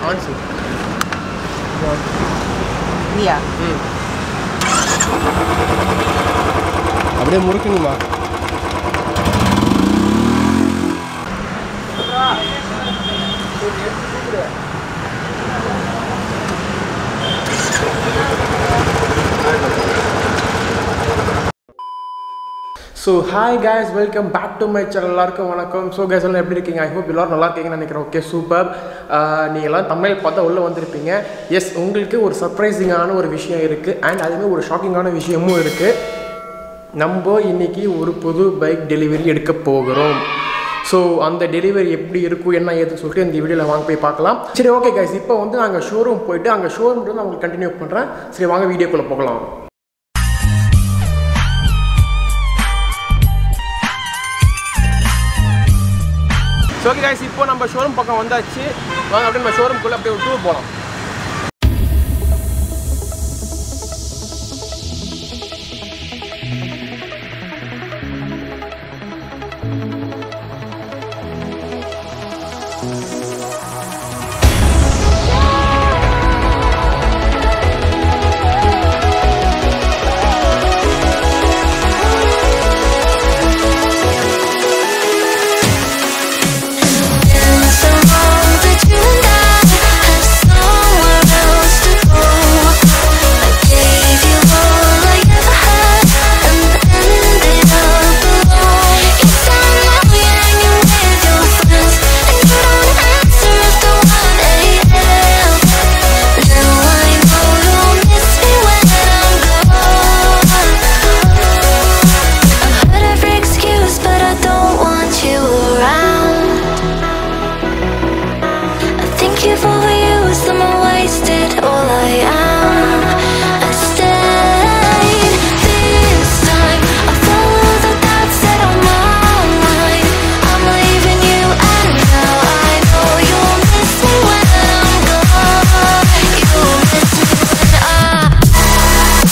ஆன்சி இல்லையா ம் அப்படியே முறுக்குங்கம்மா so hi guys welcome back to my channel எல்லாருக்கும் வணக்கம் ஸோ guys எல்லாம் எப்படி இருக்கீங்க ஐ ஹோப் எல்லாரும் நல்லா இருக்கீங்கன்னு நினைக்கிறேன் ஓகே சூப்பர் நீங்கள் எல்லாம் தமிழ் பார்த்தா உள்ளே வந்திருப்பீங்க எஸ் உங்களுக்கு ஒரு சர்ப்ரைசிங்கான ஒரு விஷயம் இருக்குது அண்ட் அதுவுமே ஒரு ஷாக்கிங்கான விஷயமும் இருக்குது நம்ம இன்னைக்கு ஒரு புது பைக் டெலிவரி எடுக்க போகிறோம் ஸோ அந்த டெலிவரி எப்படி இருக்கும் என்ன ஏதுன்னு சொல்லிட்டு இந்த வீடியோவில் வாங்க போய் பார்க்கலாம் சரி ஓகே கைஸ் இப்போ வந்து நாங்கள் ஷோரூம் போயிட்டு அங்கே ஷோரூம் நான் உங்களுக்கு கண்டினியூ பண்ணுறேன் சரி வாங்க வீடியோக்குள்ளே போகலாம் ஸோ ஓகே கைஸ் இப்போ நம்ம ஷோரூம் பக்கம் வந்தாச்சு வாங்க அப்படியே நம்ம ஷோரூம்குள்ளே அப்படியே ஒரு டூர் போகலாம் So long that you and I have somewhere else to go. I gave you all I ever had and ended up alone. You sound like you're hanging with your friends and you don't answer after 1 a.m. Now I know you'll miss me when I'm gone. I've heard every excuse, but I don't want you around. I think you've overused them and wasted all I am. I stayed this time. I followed the thoughts that on my mind. I'm leaving you, and now I know you'll miss me when I'm gone. You'll miss me when I.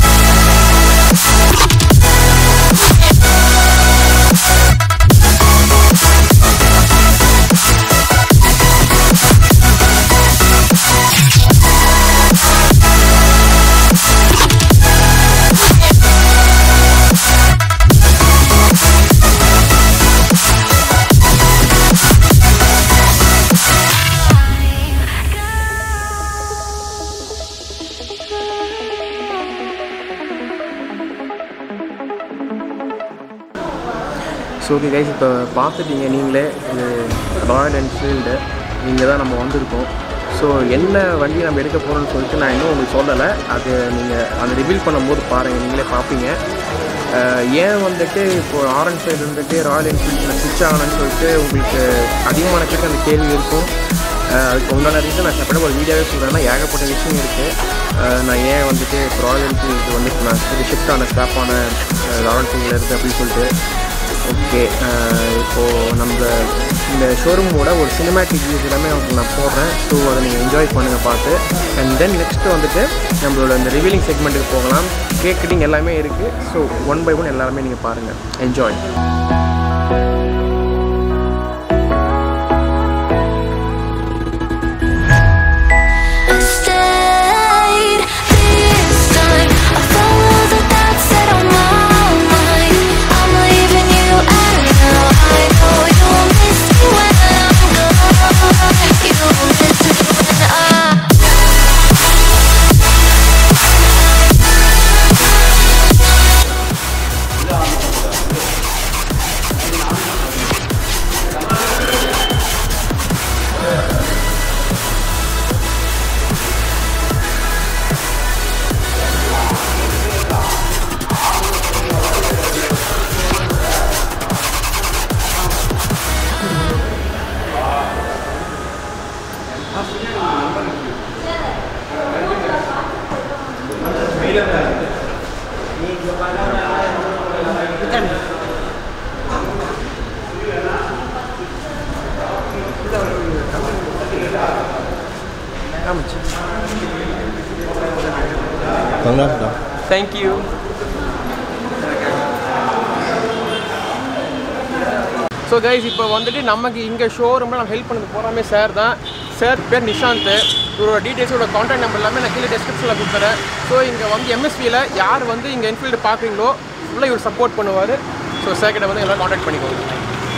So okay guys இப்போ பார்த்துட்டீங்க நீங்களே இது Royal Enfield இங்கே தான் நம்ம வந்திருக்கோம் so என்ன வண்டி நம்ம எடுக்க போகிறோம்னு சொல்லிட்டு நான் இன்னும் உங்களுக்கு சொல்லலை அது நீங்கள் அந்த ரிவீல் பண்ணும்போது பாருங்கள் நீங்களே பார்ப்பீங்க அஹ் ஏன் வந்துட்டு இப்போ ஆரஞ்ச் சைடு இருந்துட்டு ராயல் என்ஃபீல்டில் ஸ்விட்ச் ஆகணும்னு சொல்லிட்டு உங்களுக்கு அதிகமான பேருக்கு அந்த கேள்வி இருக்கும் அஹ் அதுக்கு உண்டான ரீசன் நான் செப்பரேட் ஒரு வீடியோவே சொல்கிறேன்னா ஏகப்பட்ட விஷயம் இருக்குது நான் ஏன் வந்துட்டு இப்போ ராயல் என்ஃபீல்டு வந்துட்டு நான் ஷிஃப்ட் ஆன ஸ்டாப் ஆன ராயல் என்ஃபீல்டில் இருக்குது அப்படின்னு சொல்லிட்டு ஓகே இப்போது நம்ம இந்த ஷோரூமோட ஒரு சினிமேட்டிக் வியூஸ் எல்லாமே உங்களுக்கு நான் போடுறேன் ஸோ அதை நீங்கள் என்ஜாய் பண்ணுங்கள் பார்த்து அண்ட் தென் நெக்ஸ்ட்டு வந்துட்டு நம்மளோட இந்த ரிவீலிங் செக்மெண்ட்டுக்கு போகலாம் கேக் கட்டிங் எல்லாமே இருக்குது ஸோ ஒன் பை ஒன் எல்லாருமே நீங்கள் பாருங்கள் enjoy I stayed this time. I followed the thoughts that on my mind. I'm leaving you, and now I know you'll miss me when I'm gone. You'll miss me when I. காமிச்சு கங்காஸ்டா thank you so guys இப்போ வந்துட்டு நமக்கு இங்கே ஷோரூமில் நம்ம help பண்ணது போகிறாமே sir தான் sir பேர் நிஷாந்த் இவரோட டீட்டெயில்ஸோட காண்டாக்ட் நம்பர் எல்லாமே நான் கீழே டிஸ்கிரிப்ஷனில் கொடுத்துறேன் ஸோ இங்கே வந்து எம்எஸ்வியில் யார் வந்து இங்கே என்ஃபீல்டு பார்க்குறீங்களோ ஃபுல்லாக இவர் சப்போர்ட் பண்ணுவார் ஸோ சார் கிட்ட வந்து எல்லாம் காண்டாக்ட் பண்ணிக்கோங்க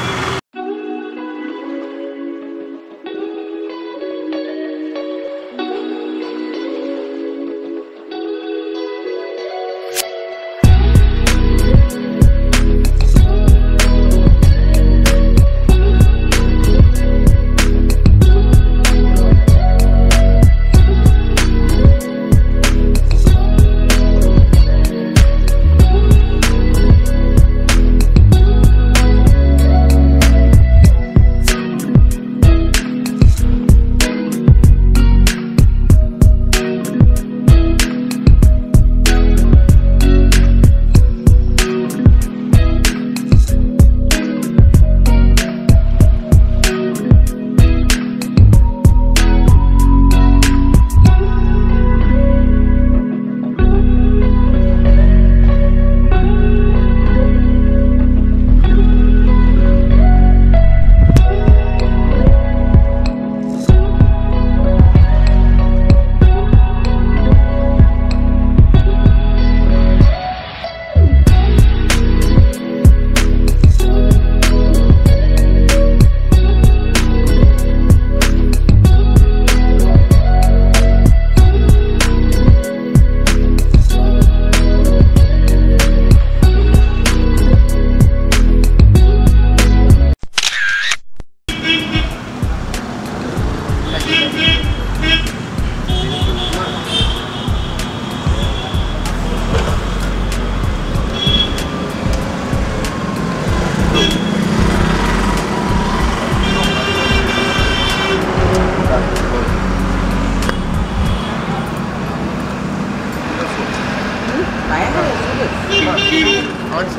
ஆன்சி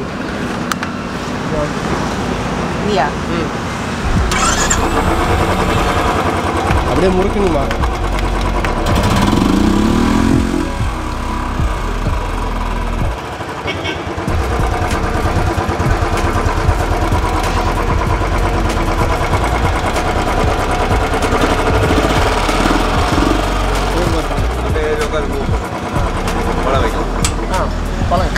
இல்லையா அப்படியே முறுக்கணுமா ஆ பழங்க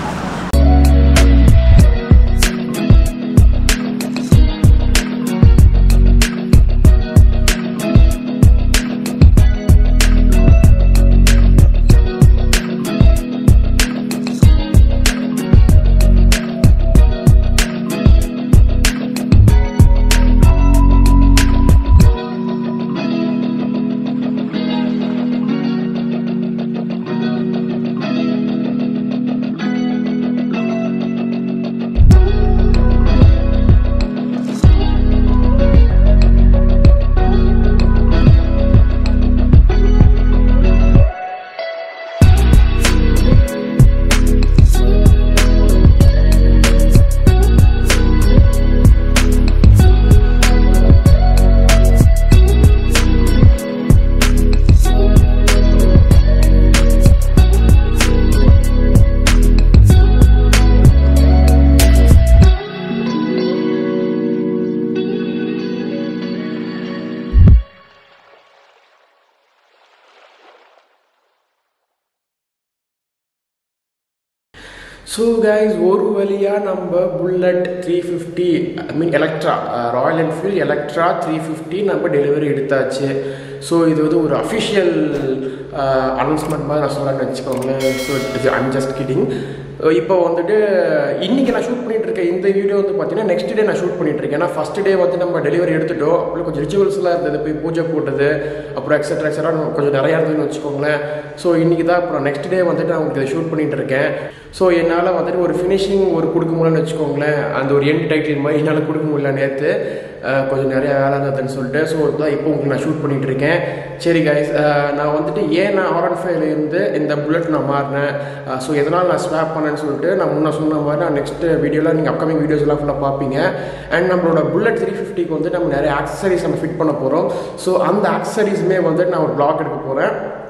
ஸோ கைஸ் ஒரு வழியாக நம்ம Bullet three fifty I mean Electra Royal Enfield Electra three fifty நம்ம டெலிவரி எடுத்தாச்சு ஸோ இது வந்து ஒரு அஃபிஷியல் அனௌன்ஸ்மெண்ட் மாதிரி நான் சொல்கிறேன்னு வச்சுக்கோங்களேன் ஸோ இது ஐம் ஜஸ்ட் கிட்டிங் இப்போ வந்துட்டு இன்றைக்கி நான் ஷூட் பண்ணிட்டு இருக்கேன் இந்த வீடியோ வந்து பார்த்தீங்கன்னா நெக்ஸ்ட் டே நான் ஷூட் பண்ணிட்டு இருக்கேன் ஏன்னா ஃபஸ்ட் டே வந்து நம்ம டெலிவரி எடுத்துட்டோம் அப்புறம் கொஞ்சம் ரிச்சுவல்ஸ்லாம் இருந்தது போய் பூஜை போட்டது அப்புறம் எக்ஸட்ரா எக்ஸட்ரா கொஞ்சம் நிறையா இருந்ததுன்னு வச்சுக்கோங்களேன் ஸோ இன்றைக்கி தான் அப்புறம் நெக்ஸ்ட் டே வந்துட்டு நான் உங்களுக்கு ஷூட் பண்ணிட்டு இருக்கேன் ஸோ என்னால் வந்துட்டு ஒரு ஃபினிஷிங் ஒரு கொடுக்க முடியலன்னு வச்சுக்கோங்களேன் அந்த ஒரு எண்ட் டைட்டில் மாதிரி என்னால் கொடுக்க முடியல நேற்று கொஞ்சம் நிறைய வேலை இருந்ததுன்னு சொல்லிட்டு ஸோ தான் இப்போ உங்களுக்கு நான் ஷூட் பண்ணிட்டு இருக்கேன் சரி கைஸ் நான் வந்துட்டு ஏன் நான் ஆர் ஒன் ஃபைவ்ல இருந்து இந்த புல்லட் நான் மாறினேன் ஸோ எதனால் நான் ஸ்வாப் பண்ணேன்னு சொல்லிட்டு நான் முன்ன சொன்ன மாதிரி நான் நெக்ஸ்ட் வீடியோவில் நீங்கள் அப்கமிங் வீடியோஸ் எல்லாம் ஃபுல்லாக பார்ப்பீங்க அண்ட் நம்மளோட புல்லட் த்ரீ ஃபிஃப்டிக்கு வந்து நம்ம நிறைய ஆக்சசரிஸ் நம்ம ஃபிட் பண்ண போகிறோம் ஸோ அந்த ஆக்சசரிஸுமே வந்து நான் ஒரு பிளாக் எடுக்க போகிறேன்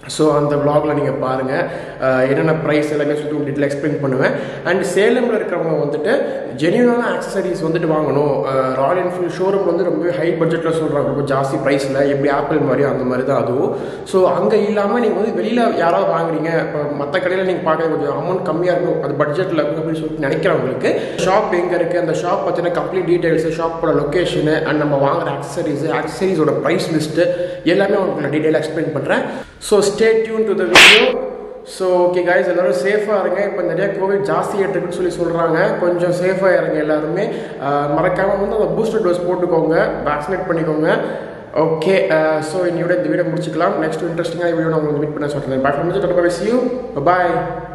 ஸோ அந்த vlogல நீங்கள் பாருங்கள் என்னென்ன ப்ரைஸ் எல்லாமே சொல்லிட்டு உங்களுக்கு டீட்டெயில் எக்ஸ்பிளைன் பண்ணுவேன் அண்ட் சேலமில் இருக்கிறவங்க வந்துட்டு ஜென்யூனான ஆக்சசரிஸ் வந்துட்டு வாங்கணும் ராயல் என்ஃபீல்ட் ஷோரூம் வந்து ரொம்ப ஹை பட்ஜெட்டில் சொல்கிறாங்க ரொம்ப ஜாஸ்தி ப்ரைஸில் எப்படி ஆப்பிள் மாதிரியோ அந்த மாதிரி தான் அதுவும் ஸோ அங்கே இல்லாமல் நீங்கள் வந்து வெளியில் யாராவது வாங்குறீங்க இப்போ மற்ற கடையில் நீங்கள் பார்க்க கொஞ்சம் அமௌண்ட் கம்மியாக இருக்கும் அது பட்ஜெட்டில் இருக்கும் அப்படின்னு சொல்லிட்டு நினைக்கிறவங்களுக்கு ஷாப் எங்கே இருக்குது அந்த ஷாப் பற்றின கம்ப்ளீட் டீட்டெயில்ஸு ஷாப்போட லொக்கேஷனு அண்ட் நம்ம வாங்குற ஆக்சசரிஸு ஆக்சசரிஸோட ப்ரைஸ் லிஸ்ட்டு எல்லாமே உங்களுக்கு நான் டீட்டெயிலாக எக்ஸ்பிளைன் பண்ணுறேன் so stay tuned to the video so okay guys எல்லாரும் சேஃபாக இருங்க இப்போ நிறைய கோவிட் ஜாஸ்தி இருக்குன்னு சொல்லி சொல்கிறாங்க கொஞ்சம் சேஃபாக இருங்க எல்லாருமே மறக்காமல் வந்து அந்த பூஸ்டர் டோஸ் போட்டுக்கோங்க வேக்சினேட் பண்ணிக்கோங்க ஓகே ஸோ இன்னையோட இந்த வீடியோ முடிச்சுக்கலாம் நெக்ஸ்ட் இன்ட்ரெஸ்டிங்காக வீடியோ நான் உங்களுக்கு மீட் பண்ண சொல்கிறேன் bye from see you bye